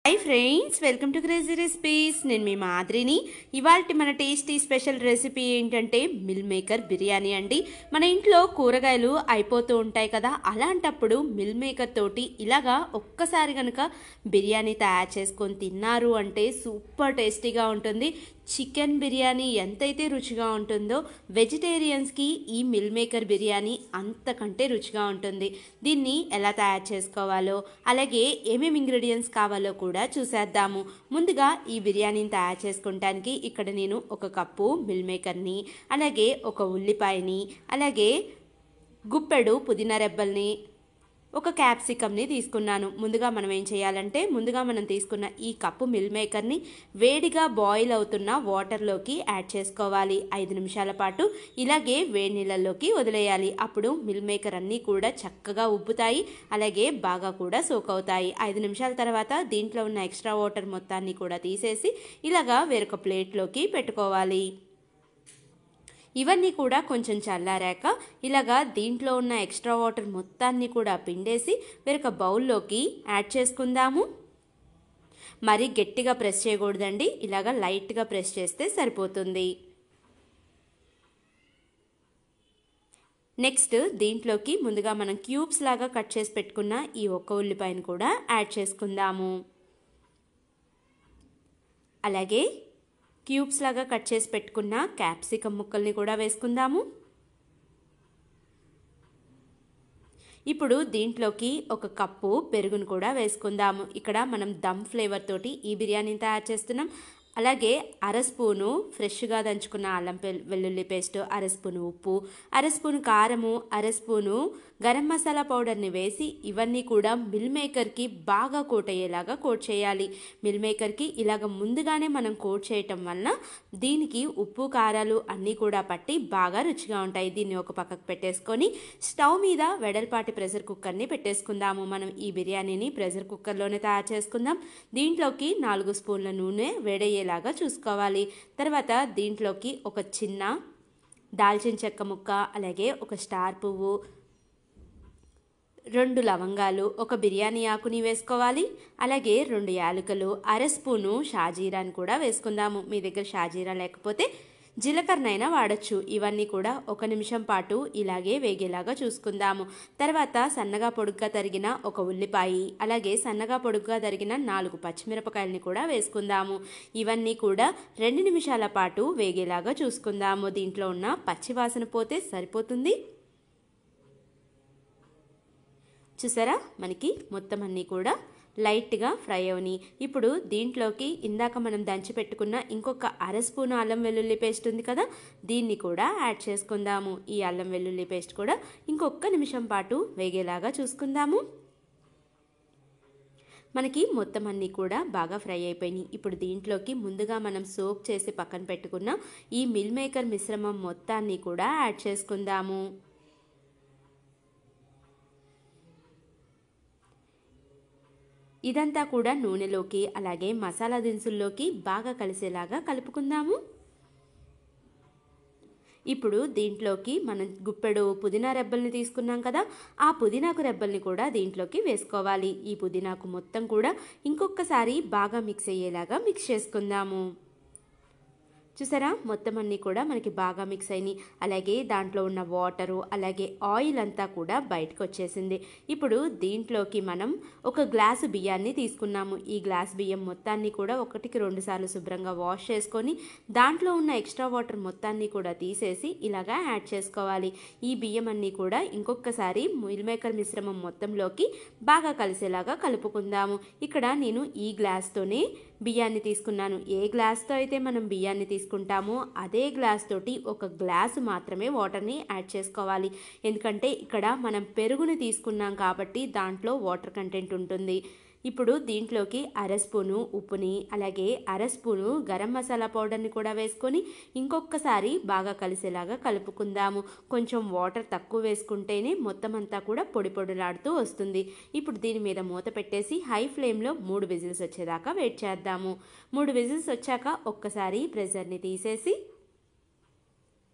hi friends welcome to crazy recipes నేను మీ మాదిరిని ఇవాళ మన టేస్టీ స్పెషల్ రెసిపీ ఏంటంటే మిల్ మేకర్ బిర్యానీ అండి మన ఇంట్లో కూరగాయలు అయిపోతూ ఉంటాయి కదా అలాంటప్పుడు మిల్ మేకర్ తోటి ఇలాగా ఒక్కసారి కనుక బిర్యానీ తయారు చేసుకొని తిన్నారు అంటే సూపర్ టేస్టీగా ఉంటుంది చికెన్ బిర్యానీ ఎంతైతే రుచిగా ఉంటుందో వెజిటేరియన్స్కి ఈ మిల్ మేకర్ బిర్యానీ అంతకంటే రుచిగా ఉంటుంది దీన్ని ఎలా తయారు చేసుకోవాలో అలాగే ఏమేమి ఇంగ్రీడియంట్స్ కావాలో కూడా చూసేద్దాము ముందుగా ఈ బిర్యానీని తయారు చేసుకుంటానికి ఇక్కడ నేను ఒక కప్పు మిల్ మేకర్ని అలాగే ఒక ఉల్లిపాయని అలాగే గుప్పెడు పుదీనా రెబ్బల్ని ఒక క్యాప్సికమ్ని తీసుకున్నాను ముందుగా మనం ఏం చేయాలంటే ముందుగా మనం తీసుకున్న ఈ కప్పు మిల్ మేకర్ని వేడిగా బాయిల్ అవుతున్న వాటర్లోకి యాడ్ చేసుకోవాలి ఐదు నిమిషాల పాటు ఇలాగే వేడి నీళ్ళల్లోకి వదిలేయాలి అప్పుడు మిల్ మేకర్ అన్నీ కూడా చక్కగా ఉబ్బుతాయి అలాగే బాగా కూడా సోక్ అవుతాయి ఐదు నిమిషాల తర్వాత దీంట్లో ఉన్న ఎక్స్ట్రా వాటర్ మొత్తాన్ని కూడా తీసేసి ఇలాగా వేరొక ప్లేట్లోకి పెట్టుకోవాలి ఇవన్నీ కూడా కొంచెం చల్లారాక ఇలాగా దీంట్లో ఉన్న ఎక్స్ట్రా వాటర్ మొత్తాన్ని కూడా పిండేసి వేరొక బౌల్లోకి యాడ్ చేసుకుందాము మరీ గట్టిగా ప్రెస్ చేయకూడదండి ఇలాగా లైట్గా ప్రెస్ చేస్తే సరిపోతుంది నెక్స్ట్ దీంట్లోకి ముందుగా మనం క్యూబ్స్ లాగా కట్ చేసి పెట్టుకున్న ఈ ఒక్క ఉల్లిపాయను కూడా యాడ్ చేసుకుందాము అలాగే క్యూబ్స్ లాగా కట్ చేసి పెట్టుకున్న క్యాప్సికమ్ ముక్కల్ని కూడా వేసుకుందాము ఇప్పుడు దీంట్లోకి ఒక కప్పు పెరుగును కూడా వేసుకుందాము ఇక్కడ మనం దమ్ ఫ్లేవర్ తోటి ఈ బిర్యానీని తయారు చేస్తున్నాం అలాగే అర స్పూను ఫ్రెష్గా దంచుకున్న అల్లం వెల్లుల్లి పేస్ట్ అర స్పూను ఉప్పు అర స్పూను కారము అర స్పూను గరం మసాలా పౌడర్ని వేసి ఇవన్నీ కూడా మిల్ మేకర్కి బాగా కోట్ అయ్యేలాగా కోట్ చేయాలి మిల్ మేకర్కి ఇలాగ ముందుగానే మనం కోట్ చేయటం వలన దీనికి ఉప్పు కారాలు అన్నీ కూడా పట్టి బాగా రుచిగా ఉంటాయి దీన్ని ఒక పక్కకు పెట్టేసుకొని స్టవ్ మీద వెడల్పాటి ప్రెషర్ కుక్కర్ని పెట్టేసుకుందాము మనం ఈ బిర్యానీని ప్రెషర్ కుక్కర్లోనే తయారు చేసుకుందాం దీంట్లోకి నాలుగు స్పూన్ల నూనె వేడయ్యేలాగా చూసుకోవాలి తర్వాత దీంట్లోకి ఒక చిన్న దాల్చిన చెక్క ముక్క అలాగే ఒక స్టార్ పువ్వు రెండు లవంగాలు ఒక బిర్యానీ ఆకుని వేసుకోవాలి అలాగే రెండు యాలకులు అర స్పూను షాజీరాని కూడా వేసుకుందాము మీ దగ్గర షాజీరా లేకపోతే జీలకర్రనైనా వాడచ్చు ఇవన్నీ కూడా ఒక నిమిషం పాటు ఇలాగే వేగేలాగా చూసుకుందాము తర్వాత సన్నగా పొడుగ్గా తరిగిన ఒక ఉల్లిపాయ అలాగే సన్నగా పొడుగ్గా తరిగిన నాలుగు పచ్చిమిరపకాయలని కూడా వేసుకుందాము ఇవన్నీ కూడా రెండు నిమిషాల పాటు వేగేలాగా చూసుకుందాము దీంట్లో ఉన్న పచ్చివాసన పోతే సరిపోతుంది చూసారా మనకి మొత్తం అన్నీ కూడా లైట్గా ఫ్రై అవని ఇప్పుడు దీంట్లోకి ఇందాక మనం దంచి పెట్టుకున్న ఇంకొక అర స్పూన్ అల్లం వెల్లుల్లి పేస్ట్ ఉంది కదా దీన్ని కూడా యాడ్ చేసుకుందాము ఈ అల్లం వెల్లుల్లి పేస్ట్ కూడా ఇంకొక నిమిషం పాటు వేగేలాగా చూసుకుందాము మనకి మొత్తం అన్నీ కూడా బాగా ఫ్రై అయిపోయినాయి ఇప్పుడు దీంట్లోకి ముందుగా మనం సోప్ చేసి పక్కన పెట్టుకున్న ఈ మిల్ మేకర్ మిశ్రమం మొత్తాన్ని కూడా యాడ్ చేసుకుందాము ఇదంతా కూడా నూనెలోకి అలాగే మసాలా దినుసుల్లోకి బాగా కలిసేలాగా కలుపుకుందాము ఇప్పుడు దీంట్లోకి మనం గుప్పెడు పుదీనా రెబ్బల్ని తీసుకున్నాం కదా ఆ పుదీనాకు రెబ్బల్ని కూడా దీంట్లోకి వేసుకోవాలి ఈ పుదీనాకు మొత్తం కూడా ఇంకొకసారి బాగా మిక్స్ అయ్యేలాగా మిక్స్ చేసుకుందాము చూసారా మొత్తం అన్నీ కూడా మనకి బాగా మిక్స్ అయినాయి అలాగే దాంట్లో ఉన్న వాటరు అలాగే ఆయిల్ అంతా కూడా బయటకు వచ్చేసింది ఇప్పుడు దీంట్లోకి మనం ఒక గ్లాసు బియ్యాన్ని తీసుకున్నాము ఈ గ్లాస్ బియ్యం మొత్తాన్ని కూడా ఒకటికి రెండు సార్లు శుభ్రంగా వాష్ చేసుకొని దాంట్లో ఉన్న ఎక్స్ట్రా వాటర్ మొత్తాన్ని కూడా తీసేసి ఇలాగా యాడ్ చేసుకోవాలి ఈ బియ్యం అన్నీ కూడా ఇంకొకసారి మిల్ మేకర్ మిశ్రమం మొత్తంలోకి బాగా కలిసేలాగా కలుపుకుందాము ఇక్కడ నేను ఈ గ్లాస్తోనే బియ్యాన్ని తీసుకున్నాను ఏ గ్లాస్తో అయితే మనం బియ్యాన్ని తీసుకుంటామో అదే గ్లాస్ తోటి ఒక గ్లాసు మాత్రమే వాటర్ని యాడ్ చేసుకోవాలి ఎందుకంటే ఇక్కడ మనం పెరుగుని తీసుకున్నాం కాబట్టి దాంట్లో వాటర్ కంటెంట్ ఉంటుంది ఇప్పుడు దీంట్లోకి అర స్పూను ఉప్పుని అలాగే అర స్పూను గరం మసాలా పౌడర్ని కూడా వేసుకొని ఇంకొకసారి బాగా కలిసేలాగా కలుపుకుందాము కొంచెం వాటర్ తక్కువ వేసుకుంటేనే మొత్తం అంతా కూడా పొడి పొడిలాడుతూ వస్తుంది ఇప్పుడు దీని మీద మూత పెట్టేసి హై ఫ్లేమ్లో మూడు విజిల్స్ వచ్చేదాకా వెయిట్ చేద్దాము మూడు విజిల్స్ వచ్చాక ఒక్కసారి ప్రెషర్ని తీసేసి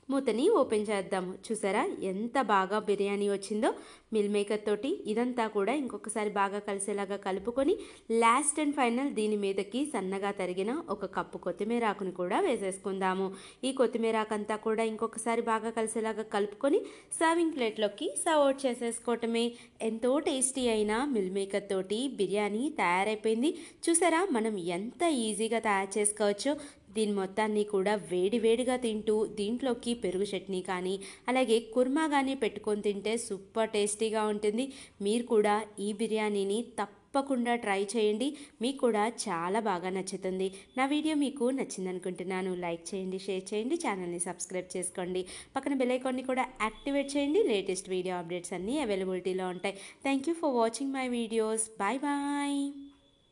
మూతని ఓపెన్ చేద్దాము చూసారా ఎంత బాగా బిర్యానీ వచ్చిందో మిల్ మేకర్ తోటి ఇదంతా కూడా ఇంకొకసారి బాగా కలిసేలాగా కలుపుకొని లాస్ట్ అండ్ ఫైనల్ దీని మీదకి సన్నగా తరిగిన ఒక కప్పు కొత్తిమీర ఆకుని కూడా వేసేసుకుందాము ఈ కొత్తిమీర ఆకంతా కూడా ఇంకొకసారి బాగా కలిసేలాగా కలుపుకొని సర్వింగ్ ప్లేట్లోకి సర్వ్ అవుట్ చేసేసుకోవటమే ఎంతో టేస్టీ అయిన మిల్ మేకర్ తోటి బిర్యానీ తయారైపోయింది చూసారా మనం ఎంత ఈజీగా తయారు చేసుకోవచ్చో దీని మొత్తాన్ని కూడా వేడి వేడిగా తింటూ దీంట్లోకి పెరుగు చట్నీ కానీ అలాగే కుర్మా కానీ పెట్టుకొని తింటే సూపర్ టేస్టీగా ఉంటుంది మీరు కూడా ఈ బిర్యానీని తప్పకుండా ట్రై చేయండి మీకు కూడా చాలా బాగా నచ్చుతుంది నా వీడియో మీకు నచ్చింది అనుకుంటున్నాను లైక్ చేయండి షేర్ చేయండి ఛానల్ని సబ్స్క్రైబ్ చేసుకోండి పక్కన బెల్ ఐకాన్ని కూడా యాక్టివేట్ చేయండి లేటెస్ట్ వీడియో అప్డేట్స్ అన్నీ అవైలబిలిటీలో ఉంటాయి thank you for watching my videos bye bye